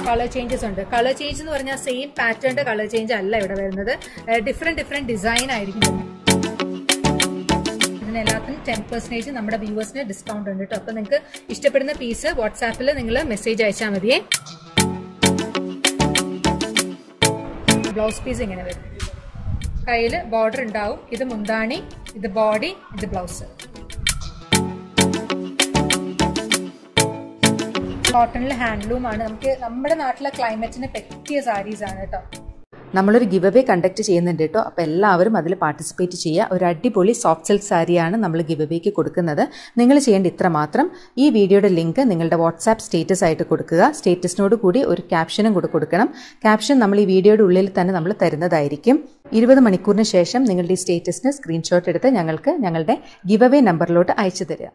Colour changes ഉണ്ട് colour change എന്ന് പറഞ്ഞാൽ സെയിം പാറ്റേണിന്റെ കളർ ചേഞ്ച് അല്ല ഇവിടെ വരുന്നത് ഡിഫറെന്റ് ഡിഫറെന്റ് ഡിസൈൻ ആയിരിക്കും ഇതിനെല്ലാത്തിനും ടെൻ പെർസെന്റേജ് നമ്മുടെ വ്യൂവേഴ്സിന് ഡിസ്കൗണ്ട് ഉണ്ട് കേട്ടോ അപ്പൊ നിങ്ങൾക്ക് ഇഷ്ടപ്പെടുന്ന പീസ് വാട്സാപ്പിൽ നിങ്ങൾ മെസ്സേജ് അയച്ചാൽ മതിയേ ബ്ലൗസ് പീസ് ഇങ്ങനെ വരും കയ്യിൽ ബോർഡർ ഉണ്ടാവും ഇത് മുന്താണി ഇത് ബോഡി ഇത് ബ്ലൗസ് കോട്ടണിൽ ഹാൻഡ്ലൂം ആണ് നമുക്ക് നമ്മുടെ നാട്ടിലെ ക്ലൈമറ്റിന് പറ്റിയ സാരീസ് ആണ് കേട്ടോ നമ്മളൊരു ഗിവ് അവേ കണ്ടക്ട് ചെയ്യുന്നുണ്ട് കേട്ടോ അപ്പോൾ എല്ലാവരും അതിൽ പാർട്ടിസിപ്പേറ്റ് ചെയ്യുക ഒരു അടിപൊളി സോഫ്റ്റ് സിൽക്ക് സാരിയാണ് നമ്മൾ ഗിവ് അവേക്ക് കൊടുക്കുന്നത് നിങ്ങൾ ചെയ്യേണ്ട ഇത്ര മാത്രം ഈ വീഡിയോയുടെ ലിങ്ക് നിങ്ങളുടെ വാട്സാപ്പ് സ്റ്റേറ്റസ് ആയിട്ട് കൊടുക്കുക സ്റ്റേറ്റസിനോട് കൂടി ഒരു ക്യാപ്ഷനും കൂടെ കൊടുക്കണം ക്യാപ്ഷൻ നമ്മൾ ഈ വീഡിയോയുടെ ഉള്ളിൽ തന്നെ നമ്മൾ തരുന്നതായിരിക്കും ഇരുപത് മണിക്കൂറിന് ശേഷം നിങ്ങളുടെ ഈ സ്റ്റേറ്റസിന് സ്ക്രീൻഷോട്ട് എടുത്ത് ഞങ്ങൾക്ക് ഞങ്ങളുടെ ഗിവ് അവേ നമ്പറിലോട്ട് അയച്ചു തരിക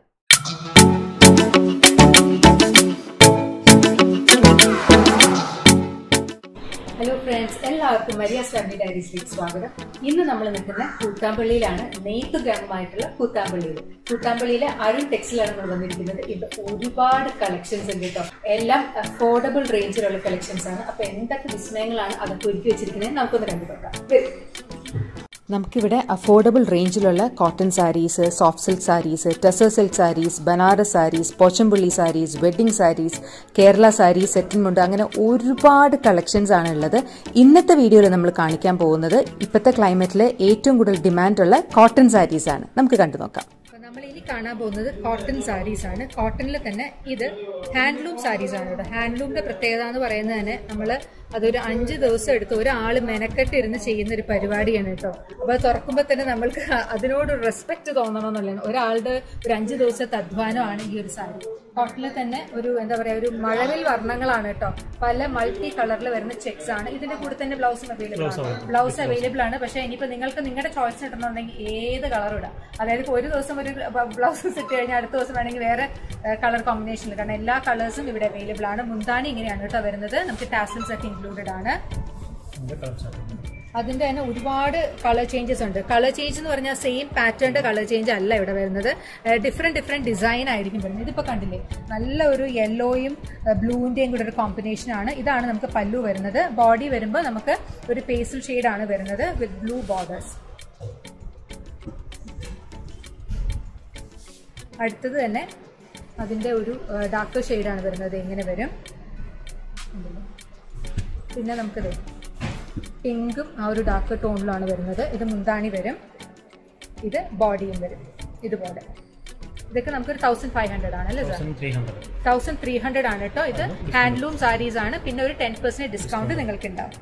ഹലോ ഫ്രണ്ട്സ് എല്ലാവർക്കും മരിയാസ് ഫാമിലി ഡയറീസിലേക്ക് സ്വാഗതം ഇന്ന് നമ്മൾ നിൽക്കുന്ന കൂത്താമ്പള്ളിയിലാണ് നെയ്ത്ത് ഗ്രാമമായിട്ടുള്ള കൂത്താമ്പള്ളിയിൽ കൂത്താമ്പള്ളിയിലെ അരുൺ ടെക്സിലാണ് നമ്മൾ വന്നിരിക്കുന്നത് ഇവിടെ ഒരുപാട് കളക്ഷൻസ് ഉണ്ട് കേട്ടോ എല്ലാം അഫോർഡബിൾ റേഞ്ചിലുള്ള കളക്ഷൻസ് ആണ് അപ്പൊ എന്തൊക്കെ വിസ്മയങ്ങളാണ് അതൊക്കെ ഒരുക്കി വെച്ചിരിക്കുന്നത് നമുക്കൊന്ന് കണ്ടു നോക്കാം വരൂ. നമുക്കിവിടെ അഫോർഡബിൾ റേഞ്ചിലുള്ള cotton saris soft silk saris tussar silk saris Banaras saris Pochampally saris wedding saris Kerala saris സെറ്റിൻ മുണ്ട് അങ്ങനെ ഒരുപാട് കളക്ഷൻസ് ആണ് ഉള്ളത് ഇന്നത്തെ വീഡിയോയിൽ നമ്മൾ കാണിക്കാൻ പോകുന്നത് ഇപ്പോഴത്തെ ക്ലൈമറ്റിലെ ഏറ്റവും കൂടുതൽ ഡിമാൻഡുള്ള കോട്ടൺ സാരീസ് ആണ് നമുക്ക് കണ്ടു നോക്കാം അപ്പൊ നമ്മൾ ഇനി കാണാൻ പോകുന്നത് കോട്ടൺ സാരീസ് ആണ് കോട്ടണിൽ തന്നെ ഇത് ഹാൻഡ്ലൂം സാരീസ് ആണ് ഇവിടെ ഹാൻഡ്ലൂമിന്റെ പ്രത്യേകത എന്ന് പറയുന്നത് തന്നെ നമ്മൾ അതൊരു അഞ്ച് ദിവസം എടുത്ത് ഒരാൾ മെനക്കെട്ട് ഇരുന്ന് ചെയ്യുന്ന ഒരു പരിപാടിയാണ് കേട്ടോ അപ്പൊ അത് തുറക്കുമ്പോൾ തന്നെ നമ്മൾക്ക് അതിനോട് റെസ്പെക്ട് തോന്നണമെന്നല്ല ഒരാളുടെ ഒരു അഞ്ച് ദിവസത്തെ അധ്വാനമാണ് ഈ ഒരു സാരി കോട്ടണിൽ തന്നെ ഒരു എന്താ പറയാ ഒരു മഴവിൽ വർണ്ണങ്ങളാണ് കേട്ടോ പല മൾട്ടി കളറിൽ വരുന്ന ചെക്സ് ആണ് ഇതിന്റെ കൂടെ തന്നെ ബ്ലൗസും അവൈലബിൾ ആണ് ബ്ലൗസ് അവൈലബിൾ ആണ് പക്ഷെ ഇനിയിപ്പോ നിങ്ങൾക്ക് നിങ്ങളുടെ ചോയ്സ് ഇടണമെന്നുണ്ടെങ്കിൽ ഏത് കളറും ഇടാം അതായത് ഇപ്പൊ ഒരു ദിവസം ഒരു ബ്ലൗസ് സെറ്റ് കഴിഞ്ഞാൽ അടുത്ത ദിവസം വേണമെങ്കിൽ വേറെ കളർ കോമ്പിനേഷനിൽ കാരണം എല്ലാ കളേഴ്സും ഇവിടെ അവൈലബിൾ ആണ് മുന്താണി ഇങ്ങനെയാണ് കേട്ടോ വരുന്നത് നമുക്ക് ടാസിൽസ് ഒക്കെ ഇൻക്ലൂഡഡ് ആണ് അതിന്റെ തന്നെ ഒരുപാട് കളർ ചേഞ്ചസ് ഉണ്ട് കളർ ചേഞ്ച് എന്ന് പറഞ്ഞാൽ സെയിം പാറ്റേണിന്റെ കളർ ചേഞ്ച് അല്ല ഇവിടെ വരുന്നത് ഡിഫറെന്റ് ഡിഫറെന്റ് ഡിസൈൻ ആയിരിക്കും വരുന്നത് ഇതിപ്പോ കണ്ടില്ലേ നല്ല ഒരു യെല്ലോയും ബ്ലൂവിന്റെയും കൂടെ ഒരു കോമ്പിനേഷൻ ആണ് ഇതാണ് നമുക്ക് പല്ലു വരുന്നത് ബോഡി വരുമ്പോൾ നമുക്ക് ഒരു പേസിൽ ഷെയ്ഡ് ആണ് വരുന്നത് വിത്ത് ബ്ലൂ ബോർഡേഴ്സ് അടുത്തത് തന്നെ അതിന്റെ ഒരു ഡാർക്ക് ഷെയ്ഡാണ് വരുന്നത് ഇങ്ങനെ വരും പിന്നെ നമുക്കിത് പിങ്കും ആ ഒരു ഡാർക്ക് ടോണിലാണ് വരുന്നത് ഇത് മുന്താണി വരും ഇത് ബോഡിയും വരും ഇതുപോലെ ഇതൊക്കെ നമുക്കൊരു തൗസൻഡ് ഫൈവ് ഹൺഡ്രഡ് ആണ് അല്ലേ സാർ തൗസൻഡ് ത്രീ ഹൺഡ്രഡ് ആണ് കേട്ടോ ഇത് ഹാൻഡ്ലൂം സാരീസ് ആണ് പിന്നെ ഒരു ടെൻ പെർസെന്റ് ഡിസ്കൗണ്ട് നിങ്ങൾക്ക് ഉണ്ടാവും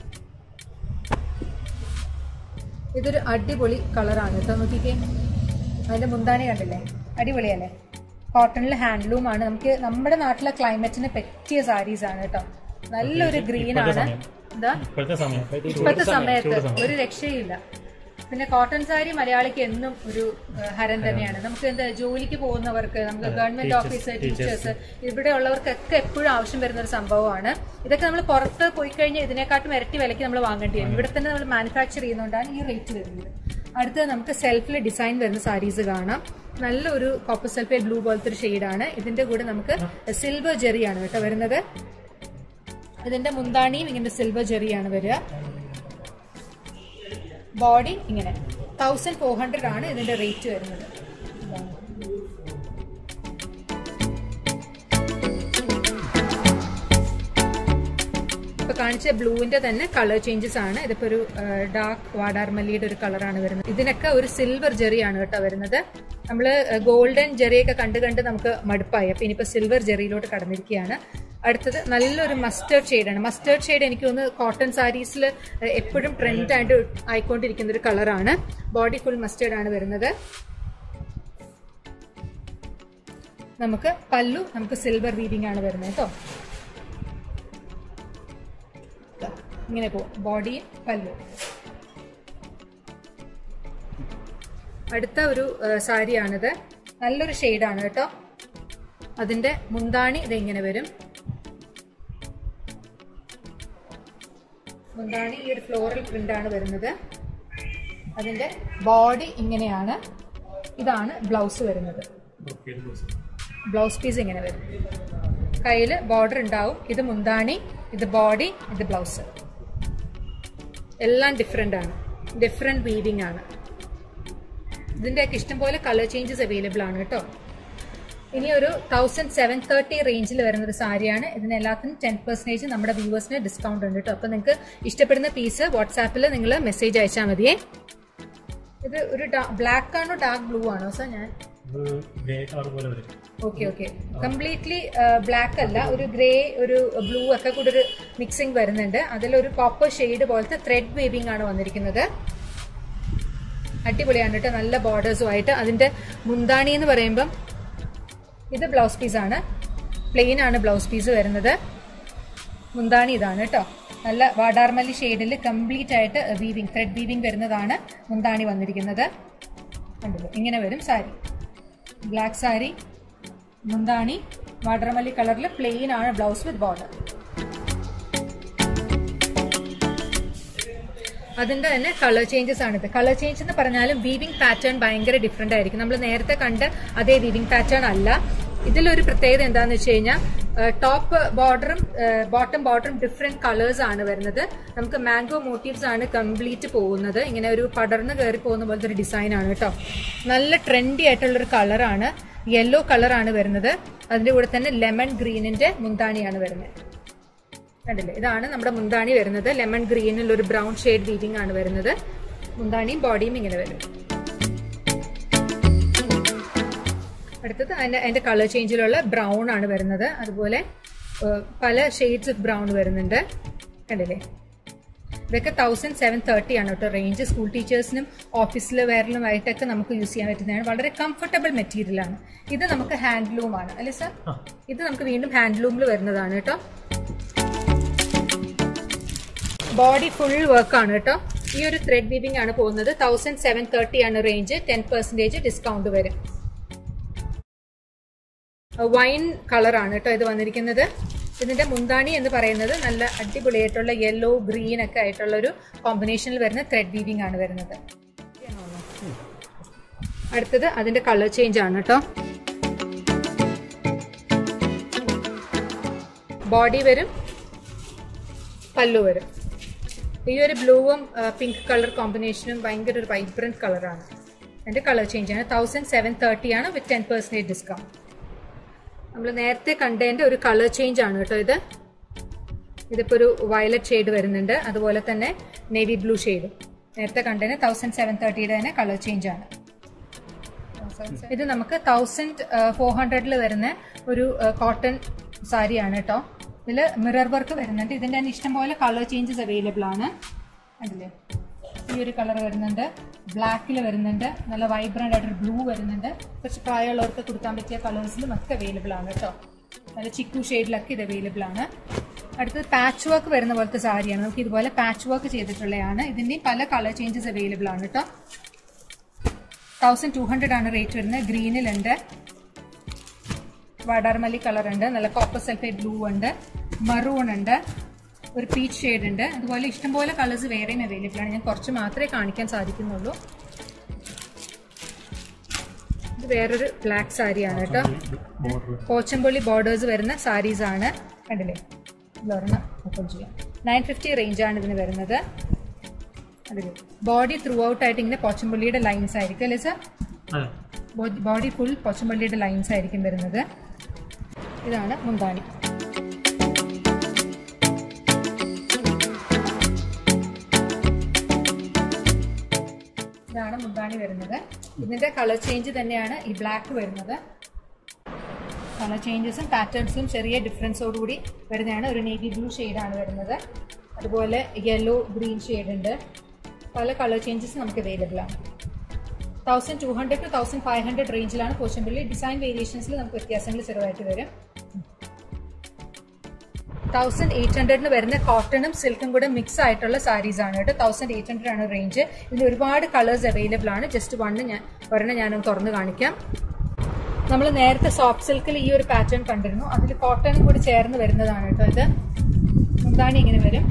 ഇതൊരു അടിപൊളി കളറാണ് കേട്ടോ നോക്കിക്കേ അതിന്റെ മുന്താണി കണ്ടില്ലേ അടിപൊളിയല്ലേ കോട്ടണിൽ ഹാൻഡ്ലൂം ആണ് നമുക്ക് നമ്മുടെ നാട്ടിലെ ക്ലൈമറ്റിന് പറ്റിയ സാരീസ് ആണ് കേട്ടോ നല്ലൊരു ഗ്രീൻ ആണ് എന്താ ഇപ്പോഴത്തെ സമയം ഇപ്പോഴത്തെ സമയത്ത് ഒരു രക്ഷയില്ല പിന്നെ കോട്ടൺ സാരി മലയാളിക്ക് എന്നും ഒരു ഏഹ്, ഹരം തന്നെയാണ് നമുക്ക് എന്താ ജോലിക്ക് പോകുന്നവർക്ക് നമുക്ക് ഗവൺമെന്റ് ഓഫീസർ ടീച്ചേഴ്സ് ഇവിടെ ഉള്ളവർക്കൊക്കെ എപ്പോഴും ആവശ്യം വരുന്ന ഒരു സംഭവമാണ് ഇതൊക്കെ നമ്മൾ പുറത്ത് പോയി കഴിഞ്ഞാൽ ഇതിനെക്കാട്ടും ഇരട്ടി വിലയ്ക്ക് നമ്മൾ വാങ്ങേണ്ടി വരും ഇവിടെ തന്നെ നമ്മൾ മാനുഫാക്ചർ ചെയ്യുന്നതുകൊണ്ടാണ് ഈ റേറ്റ് വരുന്നത് അടുത്തത് നമുക്ക് സെൽഫിൽ ഡിസൈൻ വരുന്ന സാരീസ് കാണാം നല്ലൊരു കോപ്പർ സെൽഫേറ്റ് ബ്ലൂ പോലത്തെ ഒരു ഷെയ്ഡാണ് ഇതിന്റെ കൂടെ നമുക്ക് സിൽവർ ജെറിയാണ് കേട്ടോ വരുന്നത് ഇതിന്റെ മുന്താണിയും ഇങ്ങനെ സിൽവർ ജെറിയാണ് വരിക ബോഡി ഇങ്ങനെ തൗസൻഡ് ഫോർ ഹൺഡ്രഡ് ആണ് ഇതിന്റെ റേറ്റ് വരുന്നത് ഇതാണ്. ഇപ്പൊ കാണിച്ച ബ്ലൂവിന്റെ തന്നെ കളർ ചേഞ്ചസ് ആണ് ഇതിപ്പോ ഒരു ഡാർക്ക് വാടാർമല്ലിയുടെ ഒരു കളറാണ് വരുന്നത് ഇതിനൊക്കെ ഒരു സിൽവർ ജെറിയാണ് കേട്ടോ വരുന്നത് നമ്മള് ഗോൾഡൻ ജെറിയൊക്കെ കണ്ട് കണ്ട് നമുക്ക് മടുപ്പായി അപ്പൊ ഇനിയിപ്പോ സിൽവർ ജെറിയിലോട്ട് കടന്നിരിക്കുകയാണ് അടുത്തത് നല്ലൊരു മസ്റ്റേർഡ് ഷെയ്ഡാണ് മസ്റ്റേർഡ് ഷെയ്ഡ് എനിക്ക് തോന്നുന്നു കോട്ടൺ സാരീസിൽ എപ്പോഴും ട്രെൻഡ് ആയിട്ട് ആയിക്കൊണ്ടിരിക്കുന്ന ഒരു കളറാണ് ബോഡി ഫുൾ മസ്റ്റേർഡ് ആണ് വരുന്നത് നമുക്ക് പല്ലു നമുക്ക് സിൽവർ വീവിംഗ് ആണ് വരുന്നത് കേട്ടോ ഇങ്ങനെ പോകും ബോഡി പല്ലു അടുത്ത ഒരു ആ, സാരിയാണിത് നല്ലൊരു ഷെയ്ഡാണ് കേട്ടോ അതിന്റെ മുന്താണി ഇത് ഇങ്ങനെ വരും മുന്താണി ഈ ഒരു ഫ്ലോറൽ പ്രിന്റ് ആണ് വരുന്നത് അതിന്റെ ബോഡി ഇങ്ങനെയാണ് ഇതാണ് ബ്ലൗസ് വരുന്നത് ബ്ലൗസ് പീസ് ഇങ്ങനെ വരും കയ്യിൽ ബോർഡർ ഉണ്ടാവും ഇത് മുന്താണി ഇത് ബോഡി ഇത് ബ്ലൗസ് എല്ലാം ഡിഫറെൻ്റ് ആണ് ഡിഫറെൻറ്റ് വീവിംഗ് ആണ് ഇതിൻ്റെയൊക്കെ ഇഷ്ടംപോലെ കളർ ചേഞ്ചസ് അവൈലബിൾ ആണ് കേട്ടോ ഇനി ഒരു തൗസൻഡ് സെവൻ തേർട്ടി റേഞ്ചിൽ വരുന്ന ഒരു സാരിയാണ് ഇതിന് എല്ലാത്തിനും ടെൻ പെർസെൻറ്റേജ് നമ്മുടെ വ്യൂവേഴ്സിന് ഡിസ്കൗണ്ട് ഉണ്ട് കേട്ടോ അപ്പോൾ നിങ്ങൾക്ക് ഇഷ്ടപ്പെടുന്ന പീസ് വാട്സാപ്പിൽ നിങ്ങൾ മെസ്സേജ് അയച്ചാൽ മതിയേ ഇത് ഒരു ബ്ലാക്ക് ആണോ ഡാർക്ക് ബ്ലൂ ആണോ സാർ ഞാൻ ഒരു ഗ്രേ കളർ പോലെ വരും ഓക്കെ ഓക്കെ കംപ്ലീറ്റ്ലി ബ്ലാക്ക് അല്ല ഒരു ഗ്രേ ഒരു ബ്ലൂ ഒക്കെ കൂടെ ഒരു മിക്സിംഗ് വരുന്നുണ്ട് അതിലൊരു കോപ്പർ ഷെയ്ഡ് പോലത്തെ ത്രെഡ് വേവിംഗ് ആണ് വന്നിരിക്കുന്നത് അടിപൊളിയാണ് കേട്ടോ നല്ല ബോർഡേഴ്സും ആയിട്ട് അതിന്റെ മുന്താണി എന്ന് പറയുമ്പം ഇത് ബ്ലൗസ് പീസ് ആണ് പ്ലെയിൻ ആണ് ബ്ലൗസ് പീസ് വരുന്നത് മുന്താണി ഇതാണ് കേട്ടോ നല്ല വാടാർമല്ലി ഷെയ്ഡിൽ കംപ്ലീറ്റ് ആയിട്ട് വീവിംഗ് ത്രെഡ് വീവിംഗ് വരുന്നതാണ് മുന്താണി വന്നിരിക്കുന്നത് കണ്ടില്ലേ ഇങ്ങനെ വരും സാരി ബ്ലാക്ക് സാരി മുന്താണി വാട്ടർമല്ലി കളറിൽ പ്ലെയിൻ ആണ് ബ്ലൗസ് വിത്ത് ബോർഡർ അതിന്റെ തന്നെ കളർ ചേഞ്ചസ് ആണിത് കളർ ചേഞ്ച് എന്ന് പറഞ്ഞാലും വീവിംഗ് പാറ്റേൺ ഭയങ്കര ഡിഫറെന്റ് ആയിരിക്കും നമ്മൾ നേരത്തെ കണ്ട അതേ വീവിംഗ് പാറ്റേൺ അല്ല ഇതിലൊരു പ്രത്യേകത എന്താന്ന് വെച്ച് കഴിഞ്ഞാൽ ടോപ്പ് ബോർഡറും ബോട്ടം ബോർഡറും ഡിഫറെന്റ് കളേഴ്സ് ആണ് വരുന്നത് നമുക്ക് മാംഗോ മോട്ടീവ്സ് ആണ് കംപ്ലീറ്റ് പോകുന്നത് ഇങ്ങനെ ഒരു പടർന്ന് കയറി പോകുന്ന പോലത്തെ ഒരു ഡിസൈൻ ആണ് കേട്ടോ നല്ല ട്രെൻഡി ആയിട്ടുള്ള ഒരു കളറാണ് യെല്ലോ കളറാണ് വരുന്നത് അതിന്റെ കൂടെ തന്നെ ലെമൺ ഗ്രീനിന്റെ മുന്താണിയാണ് വരുന്നത് കണ്ടില്ലേ ഇതാണ് നമ്മുടെ മുന്താണി വരുന്നത് ലെമൺ ഗ്രീനിൽ ഒരു ബ്രൗൺ ഷെയ്ഡ് വീവിംഗ് ആണ് വരുന്നത് മുന്താണിയും ബോഡിയും ഇങ്ങനെ വരും അടുത്തത് അതിന്റെ അതിന്റെ കളർ ചേഞ്ചിലുള്ള ബ്രൗൺ ആണ് വരുന്നത് അതുപോലെ ഏഹ്, പല ഷെയ്ഡ്സ് ഓഫ് ബ്രൗൺ വരുന്നുണ്ട് കണ്ടില്ലേ ഇതൊക്കെ തൗസൻഡ് സെവൻ തേർട്ടി ആണ് കേട്ടോ റേഞ്ച് സ്കൂൾ ടീച്ചേഴ്സിനും ഓഫീസിൽ വേറെലുമായിട്ടൊക്കെ നമുക്ക് യൂസ് ചെയ്യാൻ പറ്റുന്നതാണ് വളരെ കംഫർട്ടബിൾ മെറ്റീരിയൽ ആണ് ഇത് നമുക്ക് ഹാൻഡ്ലൂം ആണ് അല്ലേ സാർ ഇത് നമുക്ക് വീണ്ടും ഹാൻഡ്ലൂമിൽ വരുന്നതാണ് കേട്ടോ ബോഡി ഫുൾ വർക്ക് ആണ് കേട്ടോ ഈ ഒരു ത്രെഡ് വീവിംഗ് ആണ് പോകുന്നത് തൗസൻഡ് സെവൻ തേർട്ടി ആണ് റേഞ്ച് ടെൻ പെർസെന്റേജ് ഡിസ്കൗണ്ട് വരും വൈൻ കളർ ആണ് കേട്ടോ ഇത് വന്നിരിക്കുന്നത് ഇതിന്റെ മുന്താണി എന്ന് പറയുന്നത് നല്ല അടിപൊളിയായിട്ടുള്ള യെല്ലോ ഗ്രീൻ ഒക്കെ ആയിട്ടുള്ള ഒരു കോമ്പിനേഷനിൽ വരുന്ന ത്രെഡ് വീവിംഗ് ആണ് വരുന്നത് അടുത്തത് അതിന്റെ കളർ ചേഞ്ച് ആണ് കേട്ടോ ബോഡി വരും പല്ലു വരും ഈ ഒരു ബ്ലൂവും പിങ്ക് കളർ കോമ്പിനേഷനും ഭയങ്കര ഒരു വൈബ്രന്റ് കളറാണ് അതിന്റെ കളർ ചേഞ്ച് ആണ് തൗസൻഡ് സെവൻ തേർട്ടി ആണ് വിത്ത് ടെൻ പെർസെന്റേജ് ഡിസ്കൗണ്ട് നമ്മൾ നേരത്തെ കണ്ടതിന്റെ ഒരു കളർ ചേഞ്ച് ആണ് കേട്ടോ ഇത് ഇതിപ്പോ ഒരു വയലറ്റ് ഷെയ്ഡ് വരുന്നുണ്ട് അതുപോലെ തന്നെ നേവി ബ്ലൂ ഷെയ്ഡും നേരത്തെ കണ്ടതിന് തൗസൻഡ് സെവൻ തേർട്ടിയുടെ തന്നെ കളർ ചേഞ്ച് ആണ് ഇത് നമുക്ക് തൗസൻഡ് ഫോർ ഹൺഡ്രഡിൽ വരുന്ന ഒരു കോട്ടൺ സാരിയാണ് കേട്ടോ ഇതിൽ മിറർ വർക്ക് വരുന്നുണ്ട് ഇതിന്റെ തന്നെ ഇഷ്ടംപോലെ കളർ ചേഞ്ചസ് അവൈലബിൾ ആണ് കണ്ടില്ലേ ഈ ഒരു കളർ വരുന്നുണ്ട് ബ്ലാക്കിൽ വരുന്നുണ്ട് നല്ല വൈബ്രന്റ് ആയിട്ടൊരു ബ്ലൂ വരുന്നുണ്ട് കുറച്ച് പ്രായമുള്ളവർക്ക് കൊടുക്കാൻ പറ്റിയ കളേഴ്സിലും ഒക്കെ അവൈലബിൾ ആണ് കേട്ടോ നല്ല ചിക്കു ഷെയ്ഡിലൊക്കെ ഇത് അവൈലബിൾ ആണ് അടുത്തത് പാച്ച് വർക്ക് വരുന്ന പോലത്തെ സാരിയാണ് നമുക്ക് ഇതുപോലെ പാച്ച് വർക്ക് ചെയ്തിട്ടുള്ളതാണ് ഇതിന്റെയും പല കളർ ചേഞ്ചസ് അവൈലബിൾ ആണ് കേട്ടോ തൗസൻഡ് ടു ഹൺഡ്രഡ് ആണ് റേറ്റ് വരുന്നത് ഗ്രീനിലുണ്ട് വാടാർമല്ലി കളർ ഉണ്ട് നല്ല കോപ്പർ സൾഫേറ്റ് ബ്ലൂ ഉണ്ട് മറൂൺ ഉണ്ട് ഒരു പീച്ച് ഷെയ്ഡ് ഉണ്ട് അതുപോലെ ഇഷ്ടംപോലെ കളേഴ്സ് വേറെയും അവൈലബിൾ ആണ് ഞാൻ കുറച്ച് മാത്രമേ കാണിക്കാൻ സാധിക്കുന്നുള്ളൂ ഇത് വേറൊരു ബ്ലാക്ക് സാരിയാണ് കേട്ടോ ബോർഡർ പോച്ചമ്പള്ളി ബോർഡേഴ്സ് വരുന്ന സാരീസ് ആണ് കണ്ടില്ലേ ഇതൊരെണ്ണം ഓപ്പൺ ചെയ്യാം നയൻ ഫിഫ്റ്റി റേഞ്ചാണ് ഇതിന് വരുന്നത് അതിൽ ബോഡി ത്രൂ ഔട്ട് ആയിട്ട് ഇങ്ങനെ പോച്ചമ്പള്ളിയുടെ ലൈൻസ് ആയിരിക്കും അല്ലേ സാർ അതെ ബോഡി ഫുൾ പോച്ചമ്പള്ളിയുടെ ലൈൻസ് ആയിരിക്കും വരുന്നത് ഇതാണ് മുന്താണി ഇതാണ് മുന്താണി വരുന്നത് ഇതിന്റെ കളർ ചേഞ്ച് തന്നെയാണ് ഈ ബ്ലാക്ക് വരുന്നത് കളർ ചേഞ്ചസും പാറ്റേൺസും ചെറിയ ഡിഫറൻസോടുകൂടി വരുന്നതാണ് ഒരു നേവി ബ്ലൂ ആണ് വരുന്നത് അതുപോലെ യെല്ലോ ഗ്രീൻ ഷെയ്ഡ് ഉണ്ട് പല കളർ ചേഞ്ചസ് നമുക്ക് അവൈലബിൾ ആണ് thousand two hundred two thousand five hundred റേഞ്ചിലാണ് പോച്ചമ്പള്ളി ഡിസൈൻ വേരിയേഷൻസിൽ നമുക്ക് വ്യത്യാസങ്ങൾ ചെറുതായിട്ട് വരും തൗസൻഡ് എയ്റ്റ് ഹൺഡ്രഡിന് വരുന്ന കോട്ടണും സിൽക്കും കൂടെ മിക്സ് ആയിട്ടുള്ള സാരീസ് ആണ് കേട്ടോ തൗസൻഡ് എയ്റ്റ് ഹൺഡ്രഡ് ആണ് റേഞ്ച് ഇതിൽ ഒരുപാട് കളേഴ്സ് അവൈലബിൾ ആണ് ജസ്റ്റ് വണ്ണ് ഞാൻ ഒരെണ്ണം ഞാനൊന്ന് തുറന്ന് കാണിക്കാം നമ്മൾ നേരത്തെ സോഫ്റ്റ് സിൽക്കിൽ ഈ ഒരു പാറ്റേൺ കണ്ടിരുന്നു അതിൽ കോട്ടണും കൂടി ചേർന്ന് വരുന്നതാണ് കേട്ടോ ഇത് മുന്താണി ഇങ്ങനെ വരും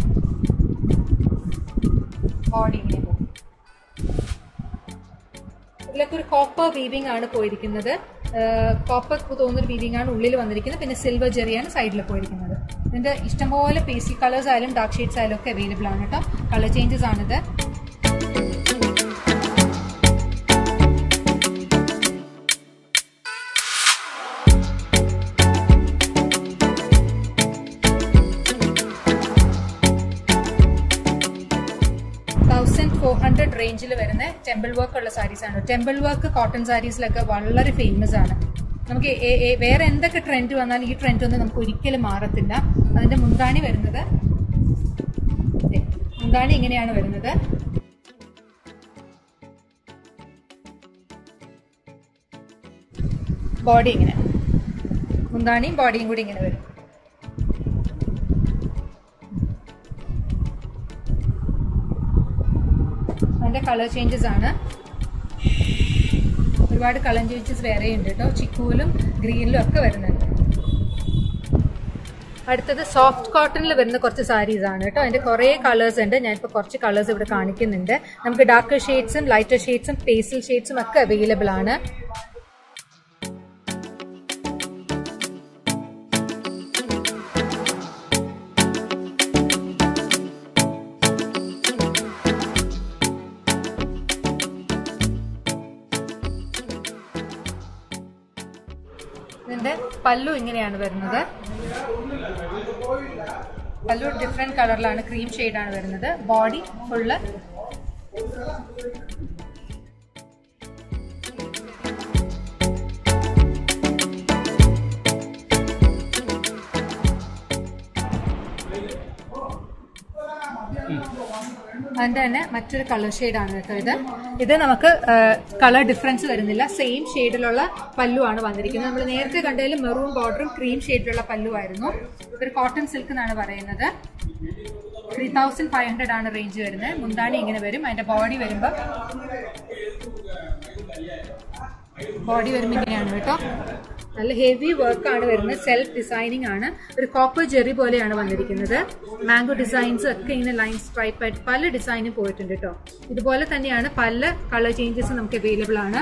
ബോഡി ഇങ്ങനെ പോകും ഇതിലൊക്കെ ഒരു കോപ്പർ വീവിംഗ് ആണ് പോയിരിക്കുന്നത് കോപ്പർ തോന്നുന്നൊരു ഫീലിംഗ് ആണ് ഉള്ളിൽ വന്നിരിക്കുന്നത് പിന്നെ സിൽവർ ജെറിയാണ് സൈഡിൽ പോയിരിക്കുന്നത് ഇതിന്റെ ഇഷ്ടംപോലെ പേസി കളേഴ്സ് ആയാലും ഡാർക്ക് ഷെയ്ഡ്സ് ആയാലും ഒക്കെ അവൈലബിൾ ആണ് കേട്ടോ കളർ ചേഞ്ചസ് ആണിത് തൗസൻഡ് ഫോർ ഹൺഡ്രഡ് റേഞ്ചിൽ വരുന്ന ടെമ്പിൾ വർക്ക് ഉള്ള സാരീസ് ആണ് ടെമ്പിൾ വർക്ക് കോട്ടൺ സാരീസിലൊക്കെ വളരെ ഫേമസ് ആണ് നമുക്ക് ഏ- ഏ- വേറെ എന്തൊക്കെ ട്രെൻഡ് വന്നാലും ഈ ട്രെൻഡ് ഒന്നും നമുക്ക് ഒരിക്കലും മാറത്തില്ല അതിന്റെ മുന്താണി വരുന്നത് ദേ, മുന്താണി ഇങ്ങനെയാണ് വരുന്നത് ബോഡി ഇങ്ങനെ മുന്താണിയും ബോഡിയും കൂടി ഇങ്ങനെ വരും അതിന്റെ കളർ ചേഞ്ചസ് ആണ് ഒരുപാട് കളർ ചേഞ്ചസ് വേറെ ഉണ്ട് കേട്ടോ ചിക്കുവിലും ഗ്രീനിലും ഒക്കെ വരുന്നുണ്ട് അടുത്തത് സോഫ്റ്റ് കോട്ടണിൽ വരുന്ന കുറച്ച് സാരീസ് ആണ് കേട്ടോ അതിന്റെ കുറേ കളേഴ്സ് ഉണ്ട് ഞാനിപ്പോൾ കുറച്ച് കളേഴ്സ് ഇവിടെ കാണിക്കുന്നുണ്ട് നമുക്ക് ഡാർക്ക് ഷെയ്ഡ്സും ലൈറ്റർ ഷെയ്ഡ്സും പേസിൽ ഷെയ്ഡ്സും ഒക്കെ അവൈലബിൾ ആണ് ഇതിന്റെ പല്ലു ഇങ്ങനെയാണ് വരുന്നത് പല്ലു ഡിഫറെന്റ് കളറിലാണ് ക്രീം ആണ് വരുന്നത് ബോഡി ഫുള്ള് അതിന്റെ തന്നെ മറ്റൊരു കളർ ആണ് കേട്ടോ ഇത് ഇത് നമുക്ക് കളർ ഡിഫറൻസ് വരുന്നില്ല സെയിം ഷെയ്ഡിലുള്ള പല്ലു ആണ് വന്നിരിക്കുന്നത് നമ്മൾ നേരത്തെ കണ്ടതിൽ മെറൂൺ ബോർഡറും ക്രീം ഷെയ്ഡിലുള്ള പല്ലു ആയിരുന്നു ഇതൊരു കോട്ടൺ സിൽക്ക് എന്നാണ് പറയുന്നത് ത്രീ തൗസൻഡ് ഫൈവ് ഹൺഡ്രഡ് ആണ് റേഞ്ച് വരുന്നത് മുന്താണി ഇങ്ങനെ വരും അതിന്റെ ബോഡി വരുമ്പോൾ ബോഡി വരുമ്പോൾ ഇങ്ങനെയാണ് കേട്ടോ നല്ല ഹെവി വർക്ക് ആണ് വരുന്നത് സെൽഫ് ഡിസൈനിങ് ആണ് ഒരു കോപ്പർ ജെറി പോലെയാണ് വന്നിരിക്കുന്നത് മാംഗോ ഡിസൈൻസ് ഒക്കെ ഇങ്ങനെ ലൈൻ സ്ട്രൈപ്പ് ആയിട്ട് പല ഡിസൈനും പോയിട്ടുണ്ട് കേട്ടോ ഇതുപോലെ തന്നെയാണ് പല കളർ ചേഞ്ചസ് നമുക്ക് അവൈലബിൾ ആണ്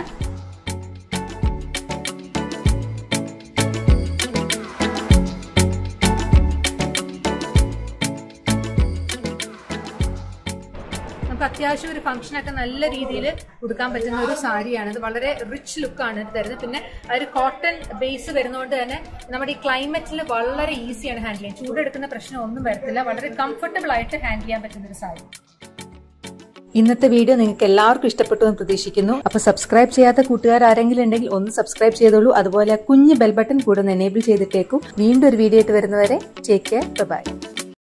നമുക്ക് അത്യാവശ്യം ഒരു ഫംഗ്ഷനൊക്കെ നല്ല രീതിയിൽ ഉടുക്കാൻ പറ്റുന്ന ഒരു സാരിയാണ് ഇത് വളരെ റിച്ച് ലുക്കാണ് ഇത് തരുന്നത് പിന്നെ ആ ഒരു കോട്ടൺ ബേസ് വരുന്നതുകൊണ്ട് തന്നെ നമ്മുടെ ഈ ക്ലൈമറ്റിൽ വളരെ ഈസിയാണ് ഹാൻഡിൽ ചെയ്യാൻ ചൂടെടുക്കുന്ന പ്രശ്നം ഒന്നും വരത്തില്ല വളരെ കംഫർട്ടബിൾ ആയിട്ട് ഹാൻഡിൽ ചെയ്യാൻ പറ്റുന്ന ഒരു സാരി ഇന്നത്തെ വീഡിയോ നിങ്ങൾക്ക് എല്ലാവർക്കും ഇഷ്ടപ്പെട്ടു എന്ന് പ്രതീക്ഷിക്കുന്നു അപ്പൊ സബ്സ്ക്രൈബ് ചെയ്യാത്ത കൂട്ടുകാർ ആരെങ്കിലും ഉണ്ടെങ്കിൽ ഒന്ന് സബ്സ്ക്രൈബ് ചെയ്തോളൂ അതുപോലെ ആ കുഞ്ഞ് ബെൽ ബട്ടൺ കൂടെ ഒന്ന് എനേബിൾ ചെയ്തിട്ടേക്കും വീണ്ടും ഒരു വീഡിയോ ആയിട്ട് വരുന്നവരെ ടേക്ക് കെയർ ബൈ